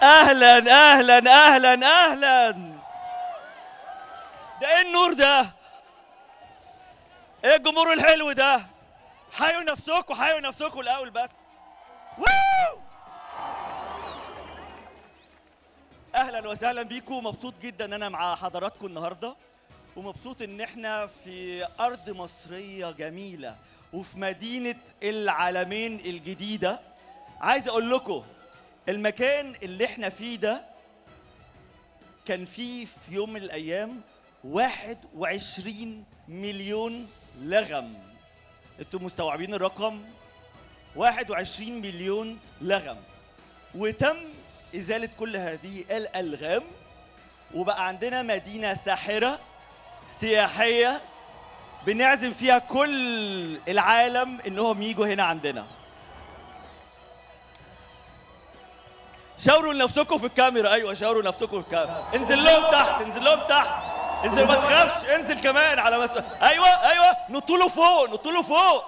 اهلا اهلا اهلا اهلا ده ايه النور ده ايه الجمهور الحلو ده حيوا نفسكم حيوا نفسكم الاول بس ووو! اهلا وسهلا بيكم مبسوط جدا ان انا مع حضراتكم النهارده ومبسوط ان احنا في ارض مصريه جميله وفي مدينه العالمين الجديده عايز اقول لكم المكان اللي احنا فيه ده كان فيه في يوم من الايام 21 مليون لغم انتوا مستوعبين الرقم 21 مليون لغم وتم ازاله كل هذه الالغام وبقى عندنا مدينه ساحره سياحيه بنعزم فيها كل العالم انهم يجوا هنا عندنا شاوروا لنفسكم في الكاميرا ايوه شاوروا لنفسكم في الكاميرا انزل لهم تحت انزل لهم تحت انزل ما تخافش انزل كمان على مس... ايوه ايوه نطوا له فوق نطوا له فوق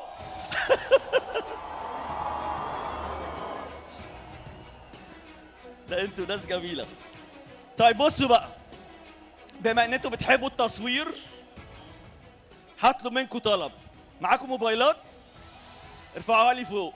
ده انتوا ناس جميله طيب بصوا بقى بما ان انتوا بتحبوا التصوير هطلب منكم طلب معاكم موبايلات ارفعوها لي فوق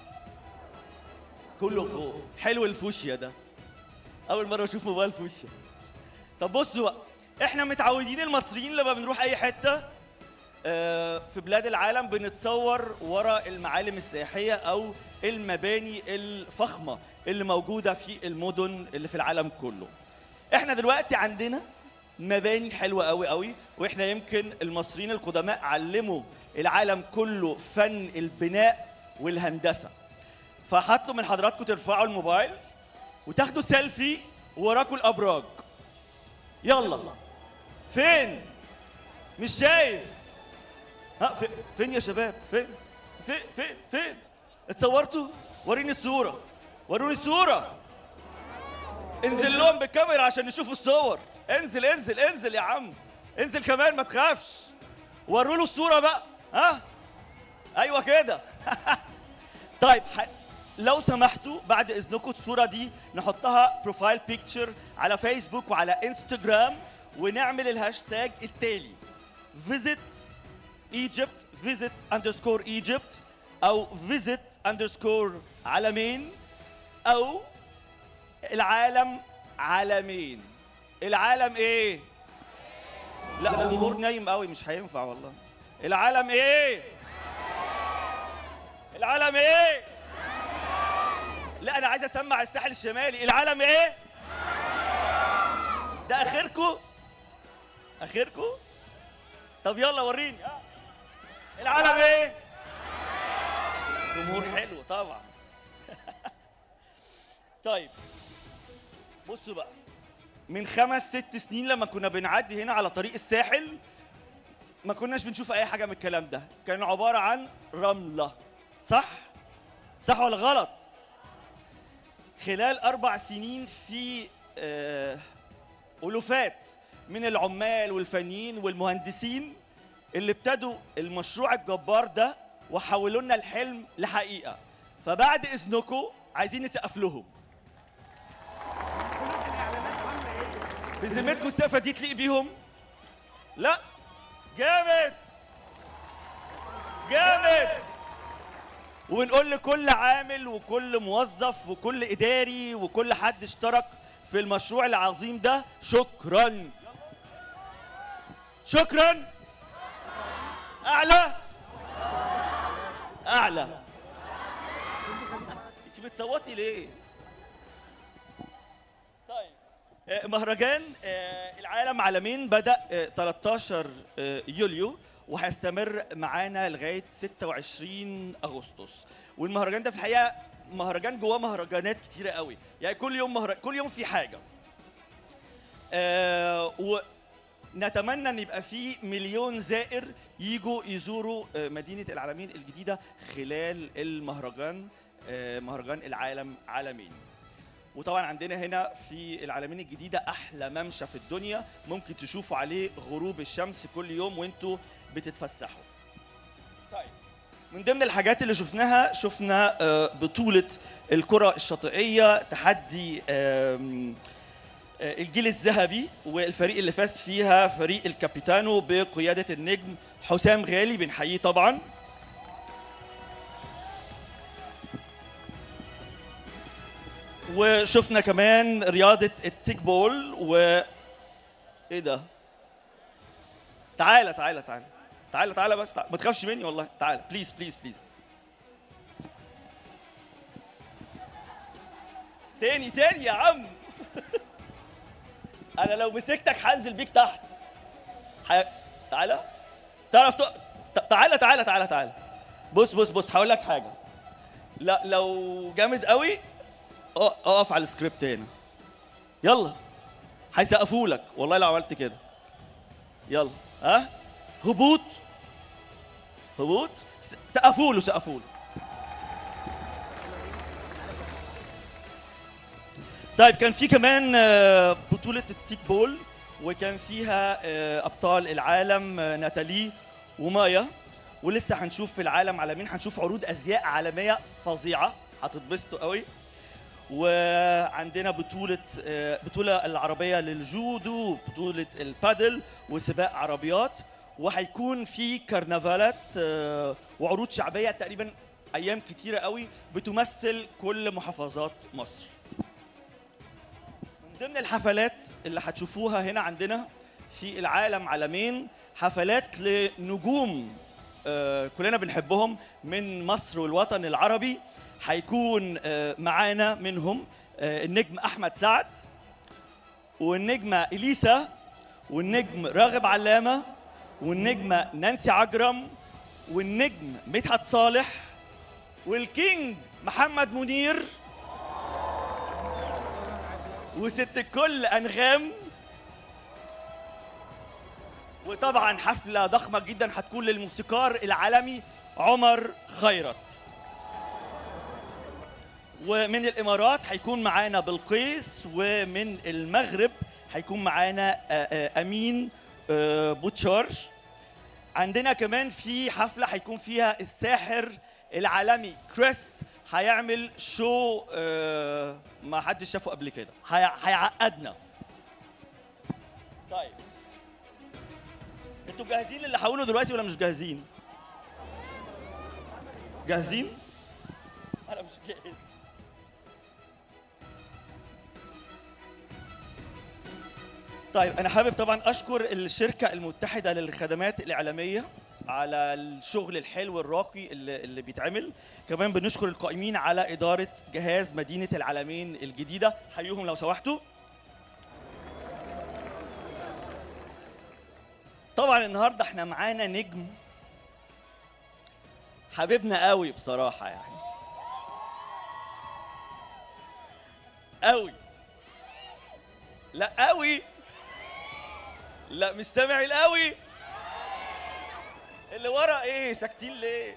كله فوق حلو الفوشيا ده اول مره اشوف موبايل فوشيا طب بصوا بقى احنا متعودين المصريين لما بنروح اي حته آه، في بلاد العالم بنتصور ورا المعالم السياحيه او المباني الفخمه اللي موجوده في المدن اللي في العالم كله احنا دلوقتي عندنا مباني حلوه قوي قوي واحنا يمكن المصريين القدماء علموا العالم كله فن البناء والهندسه فهطلب من حضراتكم ترفعوا الموبايل وتاخدوا سيلفي وراكم الابراج يلا فين مش شايف ها في- فين يا شباب فين فين فين فين اتصورتوا وريني الصوره وروني الصوره انزل لهم بالكاميرا عشان نشوف الصور انزل انزل انزل يا عم انزل كمان ما تخافش وروا له الصوره بقى ها ايوه كده طيب ح... لو سمحتوا بعد اذنكم الصوره دي نحطها بروفايل بيكتشر على فيسبوك وعلى انستجرام ونعمل الهاشتاج التالي visit Egypt visit underscore Egypt او visit underscore عالمين او العالم عالمين العالم ايه لا الجمهور نايم قوي مش هينفع والله العالم ايه العالم ايه لا انا عايز اسمع الساحل الشمالي العالم ايه ده اخركم اخركم طب يلا وريني آه. العالم ايه جمهور حلو طبعا طيب بصوا بقى من خمس ست سنين لما كنا بنعدي هنا على طريق الساحل ما كناش بنشوف اي حاجه من الكلام ده كان عباره عن رمله صح صح ولا غلط خلال اربع سنين في آه، الوفات من العمال والفنيين والمهندسين اللي ابتدوا المشروع الجبار ده وحولوا لنا الحلم لحقيقه فبعد اذنكم عايزين نسقف لهم بذمتكم السقفه دي تليق بيهم لا جامد جامد ونقول لكل عامل وكل موظف وكل اداري وكل حد اشترك في المشروع العظيم ده شكرا شكرا اعلى اعلى انت بتصوتي ليه طيب آه، مهرجان آه، العالم عالمين بدا آه، 13 آه، يوليو وهيستمر معانا لغايه 26 اغسطس والمهرجان ده في الحقيقه مهرجان جواه مهرجانات كتيره قوي يعني كل يوم مهر... كل يوم في حاجه آه ونتمنى ان يبقى في مليون زائر يجوا يزوروا آه، مدينه العالمين الجديده خلال المهرجان آه، مهرجان العالم عالمين وطبعا عندنا هنا في العالمين الجديدة أحلى ممشى في الدنيا ممكن تشوفوا عليه غروب الشمس كل يوم وانتوا بتتفسحوا طيب من ضمن الحاجات اللي شفناها شفنا آه، بطولة الكرة الشاطئية تحدي آم، آه، الجيل الذهبي والفريق اللي فاز فيها فريق الكابيتانو بقيادة النجم حسام غالي بنحييه طبعا وشفنا كمان رياضة التيك بول و ايه ده؟ تعالى تعالى تعالى تعالى تعالى بس تعالى. ما تخافش مني والله تعالى بليز بليز بليز تاني تاني يا عم انا لو مسكتك هنزل بيك تحت ح... تعالى تعرف ت... ت- تعالى تعالى تعالى تعالى بص بص بص هقول لك حاجه لا لو جامد قوي اه- اقف على السكريبت هنا يلا هيسقفوا لك والله لو عملت كده يلا ها هبوط هبوط س- سقفوا له سقفوا له طيب كان في كمان آه، بطولة التيك بول وكان فيها آه، أبطال العالم آه، ناتالي ومايا ولسه هنشوف في العالم على مين هنشوف عروض أزياء عالمية فظيعة هتتبسطوا قوي وعندنا بطولة آه، بطولة العربية للجودو بطولة البادل وسباق عربيات وهيكون في كرنفالات آه، وعروض شعبية تقريبا أيام كتيرة قوي بتمثل كل محافظات مصر من ضمن الحفلات اللي هتشوفوها هنا عندنا في العالم عالمين حفلات لنجوم آه، كلنا بنحبهم من مصر والوطن العربي هيكون آه، معانا منهم آه، النجم احمد سعد والنجمه اليسا والنجم راغب علامه والنجمه نانسي عجرم والنجم مدحت صالح والكينج محمد منير وست الكل انغام وطبعا حفله ضخمه جدا هتكون للموسيقار العالمي عمر خيرت ومن الامارات هيكون معانا بلقيس ومن المغرب هيكون معانا آه، آه، امين آه، بوتشار عندنا كمان في حفله هيكون فيها الساحر العالمي كريس هيعمل شو آه، ما حدش شافه قبل كده هي- هيعقدنا طيب انتوا جاهزين للي هقوله دلوقتي ولا مش جاهزين جاهزين انا مش جاهز طيب انا حابب طبعا اشكر الشركه المتحده للخدمات الاعلاميه على الشغل الحلو الراقي اللي, اللي بيتعمل كمان بنشكر القائمين على اداره جهاز مدينه العالمين الجديده حيوهم لو سمحتوا طبعا النهارده احنا معانا نجم حبيبنا قوي بصراحه يعني قوي لا قوي لا مش سامع القوي اللي ورا ايه ساكتين ليه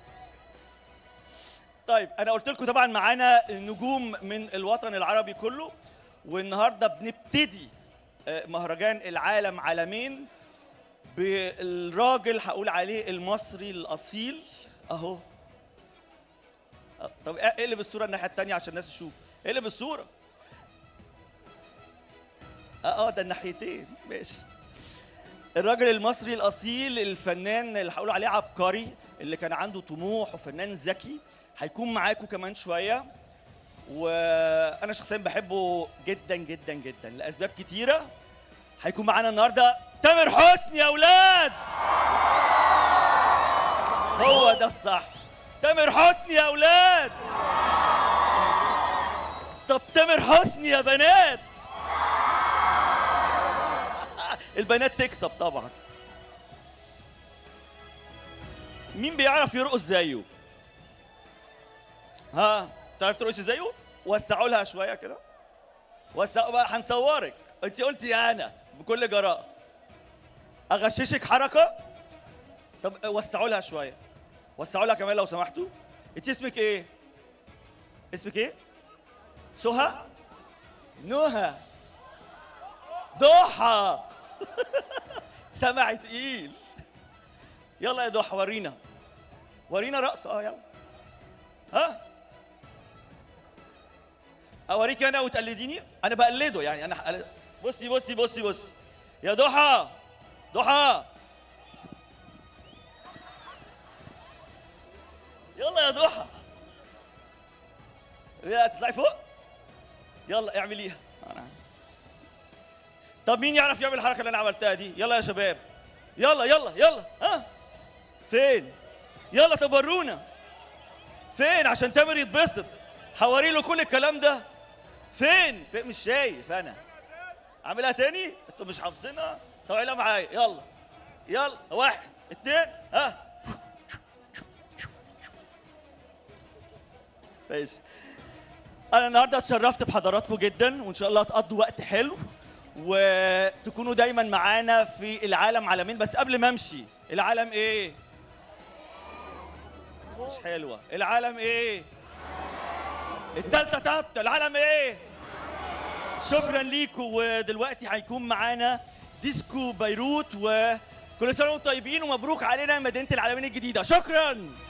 طيب انا قلت لكم طبعا معانا نجوم من الوطن العربي كله والنهارده بنبتدي آه، مهرجان العالم عالمين بالراجل هقول عليه المصري الاصيل اهو آه، طب اقلب الصوره الناحيه الثانيه عشان الناس تشوف اقلب الصوره اه اه ده الناحيتين ماشي الراجل المصري الاصيل الفنان اللي هقول عليه عبقري اللي كان عنده طموح وفنان ذكي هيكون معاكم كمان شويه وانا شخصيا بحبه جدا جدا جدا لاسباب كتيره هيكون معانا النهارده تامر حسني يا اولاد هو ده الصح تامر حسني يا اولاد طب تامر حسني يا بنات البنات تكسب طبعا مين بيعرف يرقص زيه ها تعرف ترقص زيه وسعوا لها شويه كده وسعوا بقى هنصورك انت قلتي انا بكل جراءه اغششك حركه طب وسعوا لها شويه وسعوا لها كمان لو سمحتوا انت اسمك ايه اسمك ايه سهى نهى ضحى سمع تقيل يلا يا ضحى ورينا ورينا رقص اه يلا ها اوريك انا وتقلديني انا بقلده يعني انا هقلد- بصي بصي بصي بصي يا ضحى ضحى يلا يا ضحى لا تطلعي فوق يلا اعمليها أنا- طب مين يعرف يعمل الحركه اللي انا عملتها دي يلا يا شباب يلا يلا يلا ها فين يلا تبرونا فين عشان تامر يتبسط حوري له كل الكلام ده فين فين مش شايف انا اعملها تاني انتوا مش حافظينها طب اعملها معايا يلا يلا واحد اتنين ها ماشي انا النهارده اتشرفت بحضراتكم جدا وان شاء الله تقضوا وقت حلو وتكونوا دايما معانا في العالم عالمين بس قبل ما امشي العالم ايه مش حلوه العالم ايه التالتة تابتة العالم ايه شكرا ليكم ودلوقتي هيكون معانا ديسكو بيروت وكل سنه وانتم طيبين ومبروك علينا مدينه العالمين الجديده شكرا